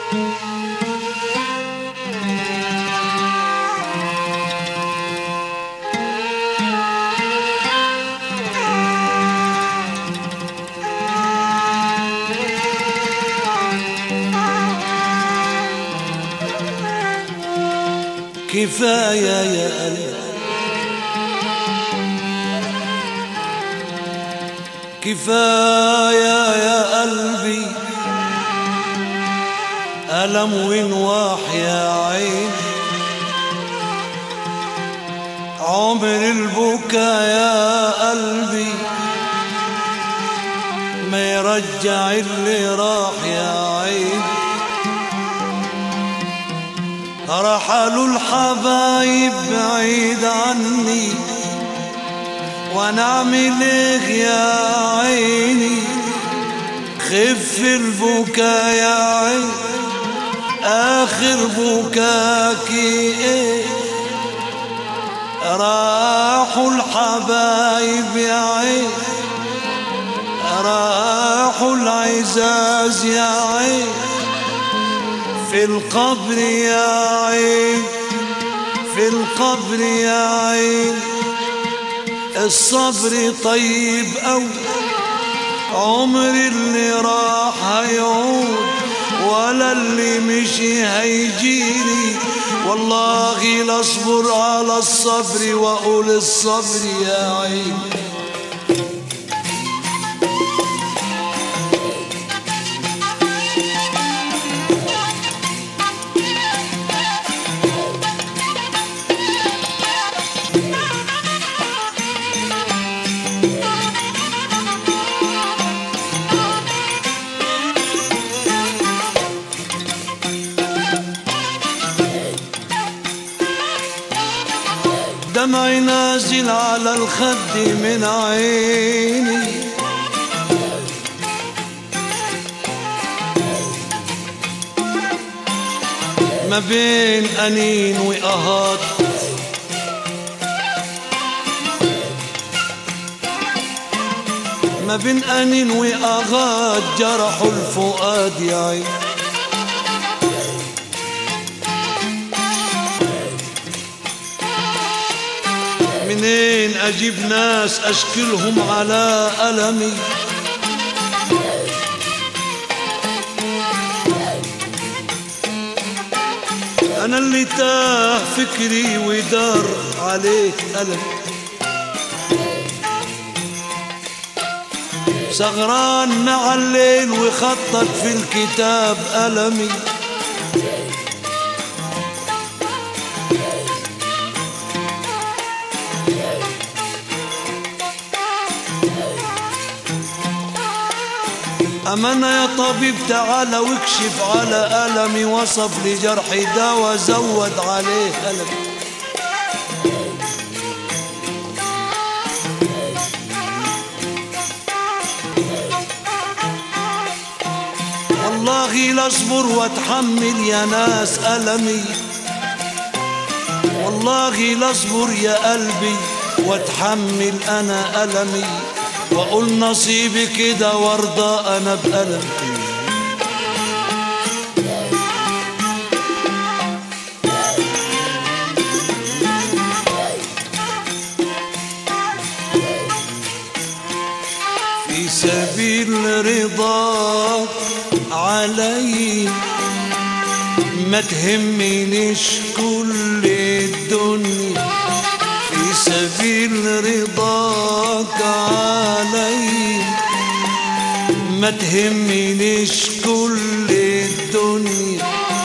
كفاية يا قلبي كفاية يا قلبي ألم ونواح يا عين عمر البكا يا قلبي ما يرجع اللي راح يا عين رحلوا الحبايب بعيد عني وانا اعمل ايه يا عيني خف البكا يا عين اخر بكاكي ايه راحوا الحبايب يا عين راحوا العزاز يا عين في القبر يا عين في القبر يا عين الصبر طيب أو عمر اللي راح هيعود ولا اللي مشي هيجيني والله لاصبر على الصبر واقول الصبر يا عين دمعي نازل على الخد من عيني ما بين أنين وأهات ما بين أنين وأغاد جرحوا الفؤاد يا عين منين اجيب ناس اشكلهم على المي انا اللي تاه فكري ودار عليه الم سغران مع الليل وخطط في الكتاب ألمي أمانة يا طبيب تعال واكشف على ألمي وصف لي جرحي دواء زود عليه ألمي والله لاصبر واتحمل يا ناس ألمي والله لاصبر يا قلبي واتحمل أنا ألمي واقول نصيبي كده وارضى انا بألم في سبيل رضاك علي ما تهمنيش كل الدنيا في سبيل رضاك علي ما تهمنيش كل الدنيا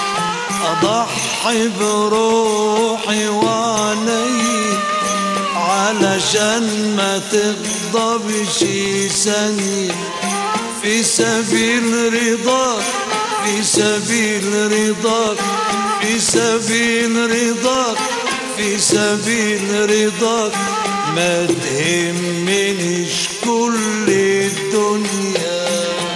أضحي بروحي وعلي علشان ما تغضبش ثانية في سبيل رضاك في سبيل رضاك في سبيل رضاك في سبيل رضاك ما تهمنيش كل الدنيا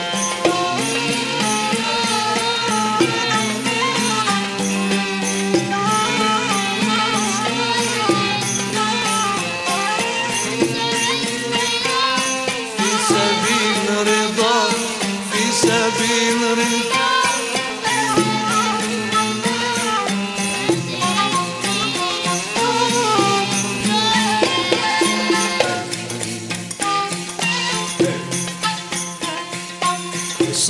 في سبيل رضاك في سبيل رضاك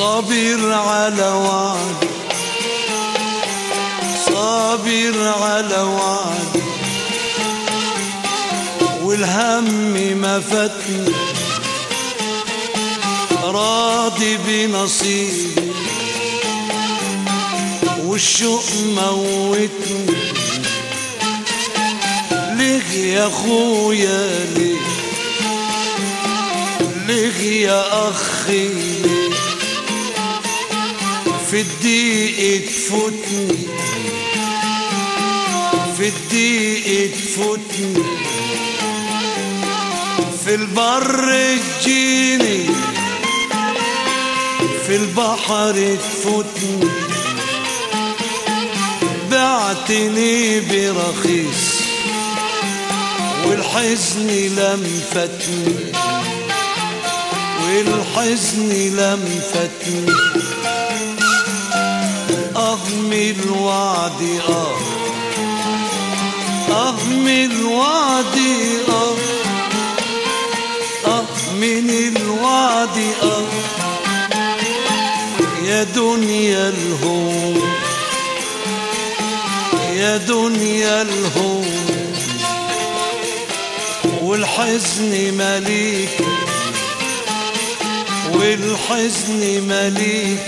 صابر على وعد صابر على وعد والهم ما فتني راضي بنصيبي والشوق موتني ليه يا اخويا ليه ليه يا اخي ليه في الضيق تفوتني في الضيق تفوتني في البر تجيني في البحر تفوتني بعتني برخيص والحزن لم فتني والحزن لم فتني أغمي الوعد آه أغمي الوعد آه آه من الوعد آه يا دنيا الهوم يا دنيا الهوم والحزن مليك والحزن مليك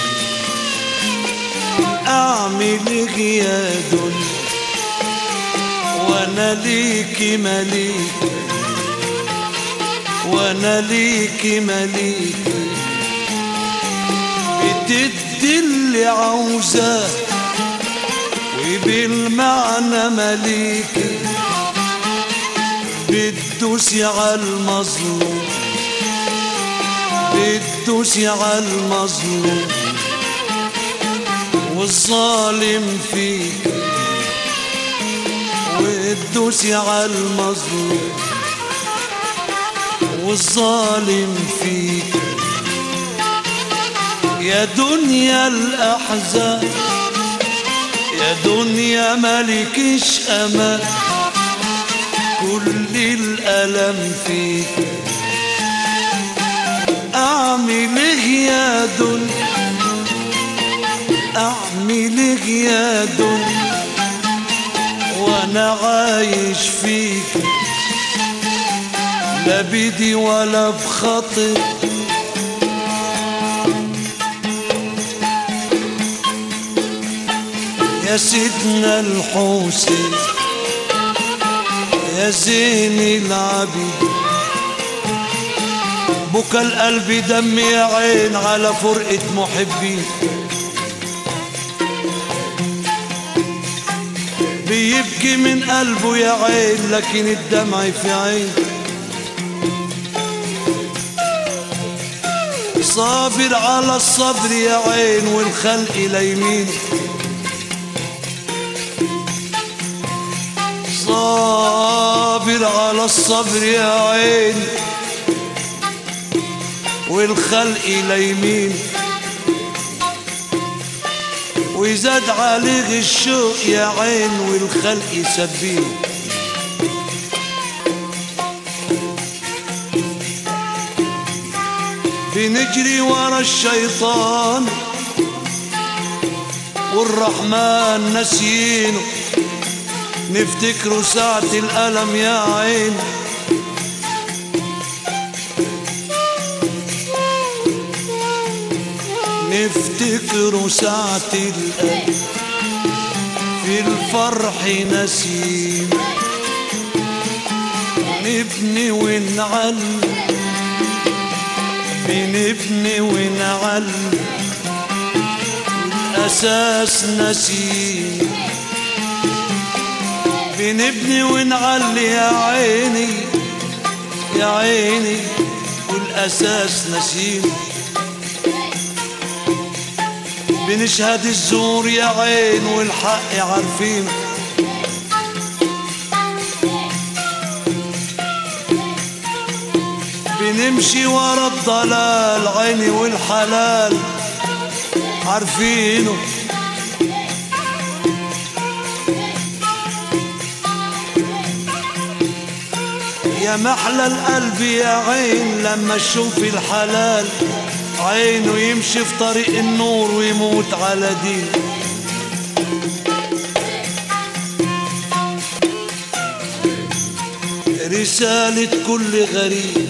أعمل يا دنيا وانا ليك مليك وانا ليك مليك بتدي اللي عاوزاه وبالمعنى مليك بتدوسي على المظلوم بتدوسي على المظلوم والظالم فيك وتدوسي على المظلوم والظالم فيك يا دنيا الأحزان يا دنيا مالكش أمان كل الألم فيك أعمل إيه يا دنيا أعمل إيه يا دنيا وأنا عايش فيك لا بدي ولا بخطر يا سيدنا الحسين يا زين العبيد بكى القلب دم يا عين على فرقة محبين بيبكي من قلبه يا عين لكن الدمع في عين صابر على الصبر يا عين والخلق ليمين صابر على الصبر يا عين والخلق ليمين ويزاد عليه الشوق يا عين والخلق سبين بنجري ورا الشيطان والرحمن نسينه نفتكره ساعة الألم يا عين نفتكره ساعة الألم في الفرح نسيم نبني ونعلم بنبني ونعلم الأساس نسيم بنبني ونعلي يا عيني يا عيني والأساس نسيم بنشهد الزور يا عين والحق عارفين بنمشي ورا الضلال عيني والحلال عارفينه يا محلى القلب يا عين لما تشوف الحلال عينه يمشي في طريق النور ويموت على دين رسالة كل غريب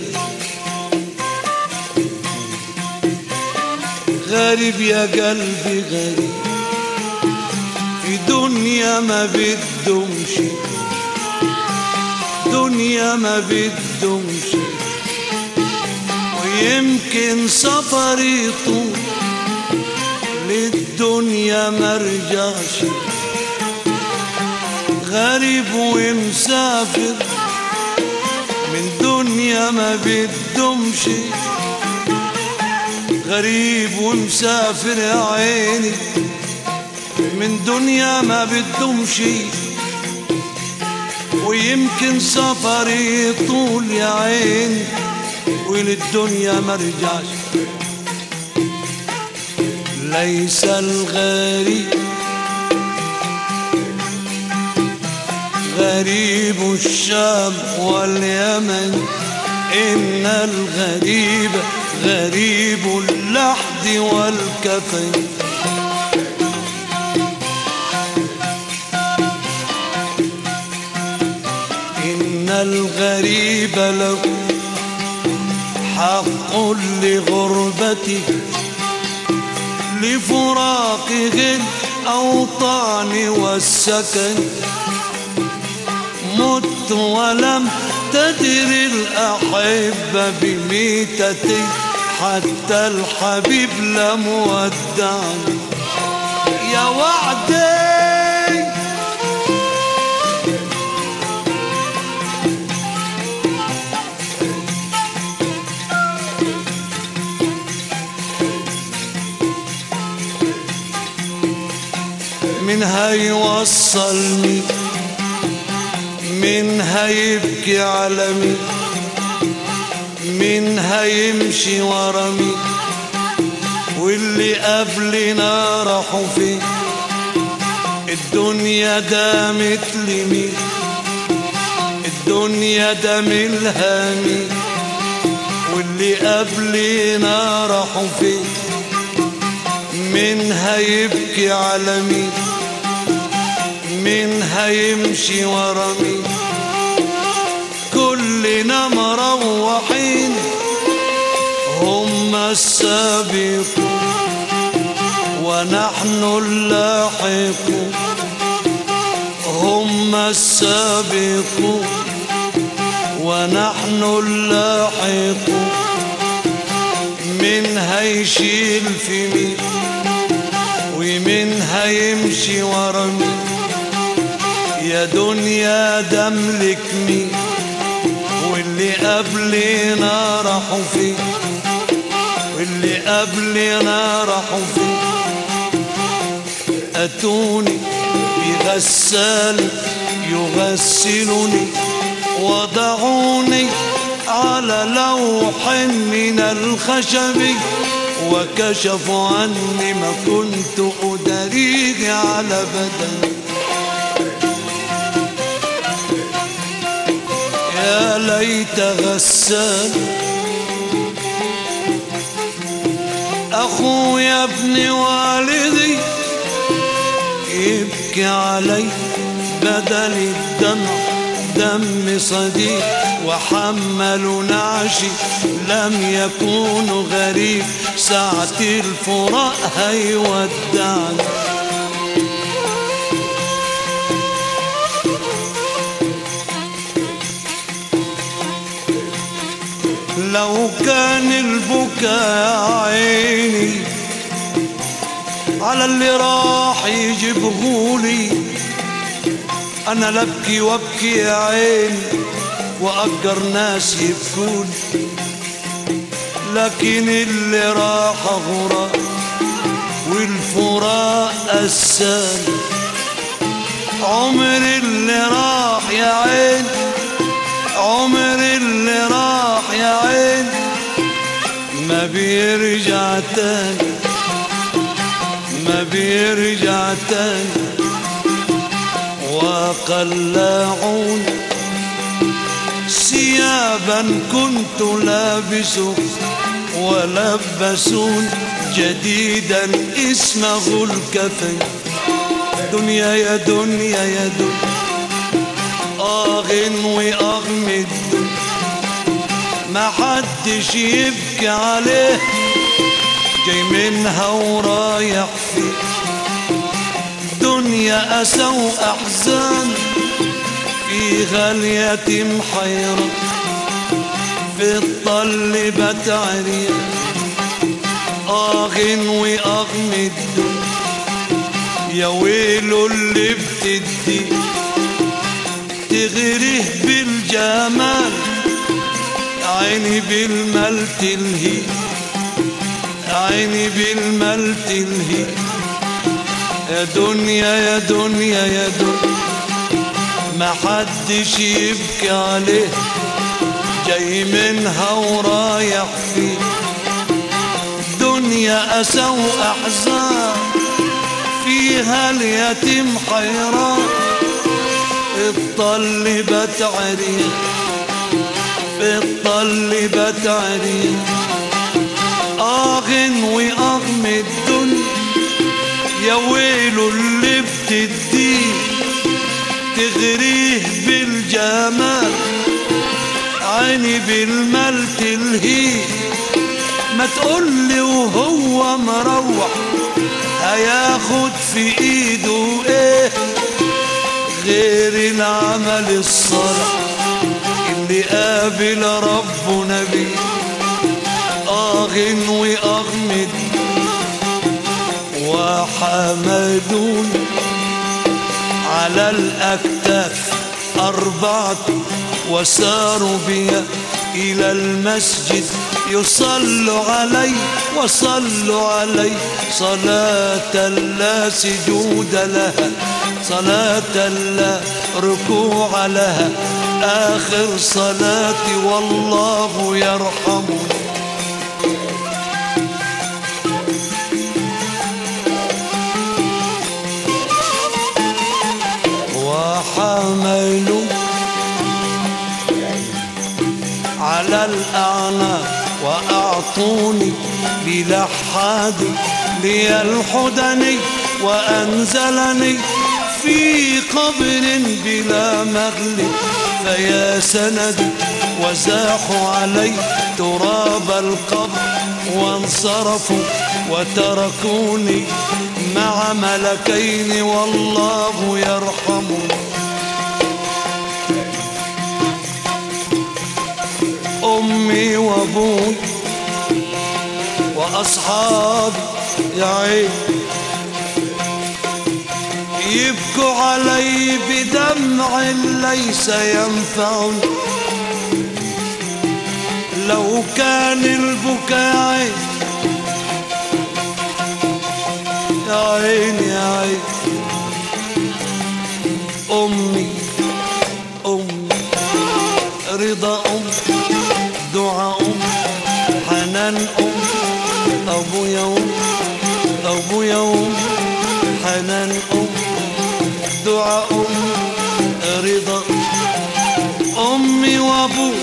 غريب يا قلبي غريب في دنيا ما بدهمش دنيا ما بدهمش ويمكن سفري طول للدنيا مرجعش غريب ومسافر من دنيا ما بدهمش غريب ومسافر يا عيني من دنيا ما بدهمش ويمكن سفري طول يا عيني وللدنيا مرجعش ليس الغريب غريب الشام واليمن إن الغريب غريب اللحد والكفن إن الغريب له حق لغربته لفراقه الأوطان والسكن مت ولم تدر الأحبة بميتتي حتى الحبيب لم ودعني يا وعدي من هيوصلني من هيبكي على مين من هيمشي ورا مين واللي قبلنا راحوا فين الدنيا دامت لمين الدنيا ده ملها مين واللي قبلنا راحوا فين من هيبكي على مين مين هيمشي ورا مين كلنا مروحين هم السابقون ونحن اللاحقون هم السابقون ونحن اللاحقون من هيشيل في مين ومن هيمشي ورا مين يا دنيا دملك مين واللي قبلنا راحوا فين واللي قبلنا راحوا فين أتوني بغسال يغسلني وضعوني على لوح من الخشب وكشفوا عني ما كنت أدريه على بدني يا ليت غسال أخويا ابن والدي يبكي علي بدل الدمع دم صديق وحمل نعشي لم يكون غريب ساعة الفراق هيودعني لو كان البكاء عيني على اللي راح يجيبهولي انا لبكي وابكي يا عيني واجر ناس يبكون لكن اللي راح غراب والفراق السال عمر اللي راح يا عين عمر اللي راح يا عين ما بيرجع تاني ما بيرجع تاني وقلعون ثيابا كنت لابسه ولبسون جديدا اسمه الكفن دنيا يا دنيا يا دنيا اغن واغمد ما حدش يبكي عليه جاي منها ورايح فيه دنيا أسى وأحزان فيها اليتيم حيران في الطلبة عريان آغن وأغمد يا ويلو اللي بتدي تغريه بالجمال عيني بالمال تلهي عيني بالمال تلهي يا دنيا يا دنيا يا دنيا ما حدش يبكي عليه جاي منها ورايح فيه دنيا أسى وأحزان فيها اليتيم حيران الطلبت عريان في الطلبت عريان آغن وأغم الدنيا يا ويلو اللي بتديه تغريه بالجمال عيني بالمال تلهيه ما تقولي وهو مروح هياخد في ايده ايه غير العمل الصالح اللي قابل ربنا بيه آغن وأغمد وحمدون على الأكتاف أربعة وساروا بي إلى المسجد يصلوا علي وصلوا علي صلاة لا سجود لها صلاة لا ركوع لها آخر صلاتي والله يرحمني وحملوا على الأعناق وأعطوني بلحاد لي الحدني وأنزلني في قبر بلا مغل فيا سندي وزاحوا علي تراب القبر وانصرفوا وتركوني مع ملكين والله يرحمني أمي وأبوي وأصحابي يا عين يبكوا علي بدمع ليس ينفعني لو كان البكاء يا عين يا عين أمي أمي رضا أم دعاء أم حنان أم أبويا أم أبويا أم حنان أم دعاء أم رضا أمي وأبوي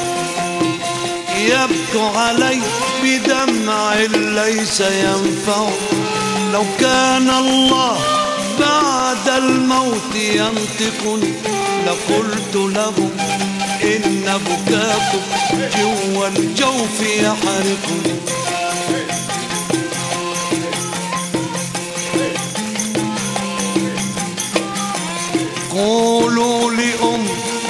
يبكوا علي بدمع ليس ينفع لو كان الله بعد الموت ينطقني لقلت لهم إن بكاكم جوا الجوف يحرقني قولوا لأم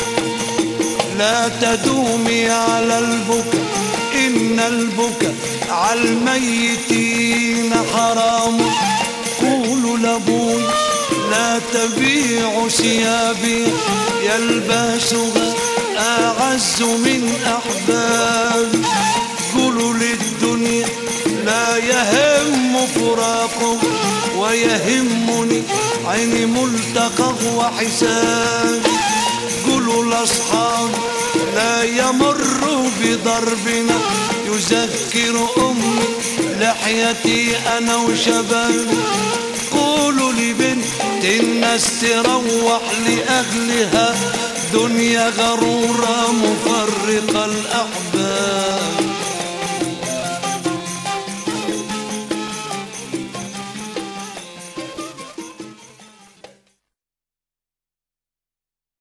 لا تدومي على البكاء إن البكاء على الميتين حرام قولوا لأبوي لا تبيع ثيابي يلبسها أعز من أحبابي قولوا للدنيا لا يهم فراقه ويهمني عيني ملتقى وحسابي قولوا الأصحاب لا يمر بضربنا يذكر أمي لحيتي أنا وشبابي قولوا لبنت الناس تروح لأهلها دنيا غرورة مفرقة الأحباب